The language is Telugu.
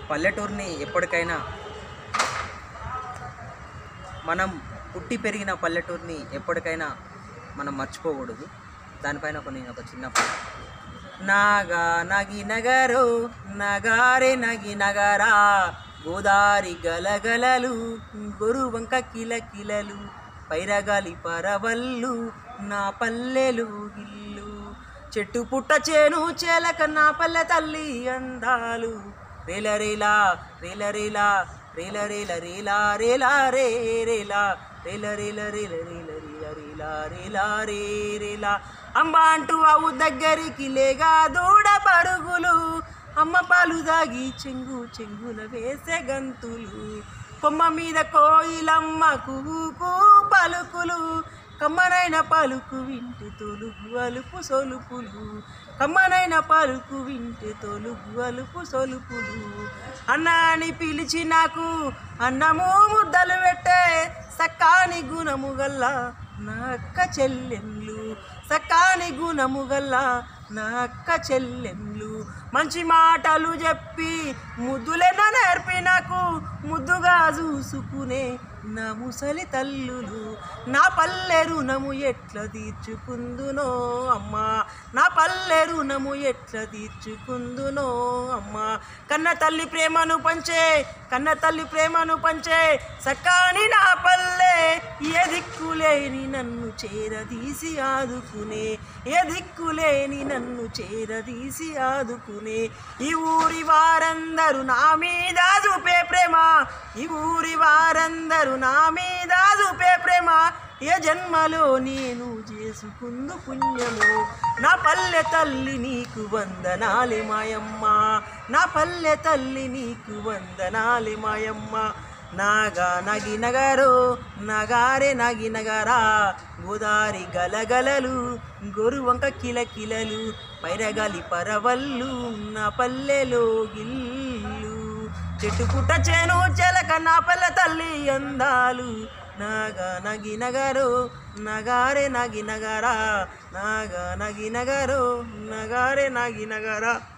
పల్లెటూరిని ఎప్పటికైనా మనం పుట్టి పెరిగిన పల్లెటూరిని ఎప్పటికైనా మనం మర్చిపోకూడదు దానిపైన ఒక నేను ఒక చిన్న పాట నాగా నగి నగరు నగారే నగి నగరా గోదారి గలగలలు గొరువంక కిలకిలలు పైరగాలి పరవళ్ళు నా పల్లెలు ఇల్లు చెట్టు పుట్ట చేను చేలక నా పల్లె తల్లి అందాలు రేల రేలా రేల రేలా రేల రేల రేలా రేలా రే రేలా రేల రేల రేల రేల రేల రేలా రేలా రే రేలా అమ్మ అంటూ అవు దగ్గరికి లేగా దూడ పరుగులు అమ్మ పాలు దాగి చెంగు చెంగున వేసే గంతులు కొమ్మ మీద కోయిలమ్మ కుహుకు పలుకులు కమ్మనైన పలుకు వింటే తొలుగు అలుపు సొలుపులు కమ్మనైన పలుకు వింటే తొలుగు అలుపు సొలుపులు అన్న అని పిలిచి నాకు అన్నము ముద్దలు పెట్టే సక్కాని గుణము గల్ల నా అక్క చెల్లెండ్లు సక్కాని గుణము గల్ల నా అక్క చెల్లెండ్లు మంచి మాటలు చెప్పి ముద్దులెన్న నేర్పి నాకు ముద్దుగా చూసుకునే నా ముసలి తల్లులు నా పల్లె రుణము ఎట్ల తీర్చుకుందునో అమ్మా నా పల్లె రుణము ఎట్ల తీర్చుకుందునో అమ్మా కన్న తల్లి ప్రేమను పంచే కన్న తల్లి ప్రేమను పంచే సకాని నా పల్లె ఏ దిక్కులేని నన్ను చేరదీసి ఆదుకునే ఏ దిక్కులేని నన్ను చేరదీసి ఆదుకునే ఈ ఊరి వారందరూ నా మీద చూపే ప్రేమ ఈ ఊరి వారందరూ నా మీద చూపే ప్రేమ ఏ జన్మలో నేను చేసుకుందు పుణ్యము నా పల్లె తల్లి నీకు వందనాలి మాయమ్మ నా పల్లె తల్లి నీకు వందనాలి మాయమ్మ నాగా నగి నగరు నగారే నగి నగరా గోదారి గలగలలు గొరువంక కిలకిలలు పైరగాలి పరవళ్ళు నా పల్లెలో గిల్లు చెట్టు పుట్ట చేను చెలక నా పల్లె తల్లి అందాలు నాగా నగి నగరు నగారే నగి నగరా నాగా నగి నగరు నగారే నగి నగరా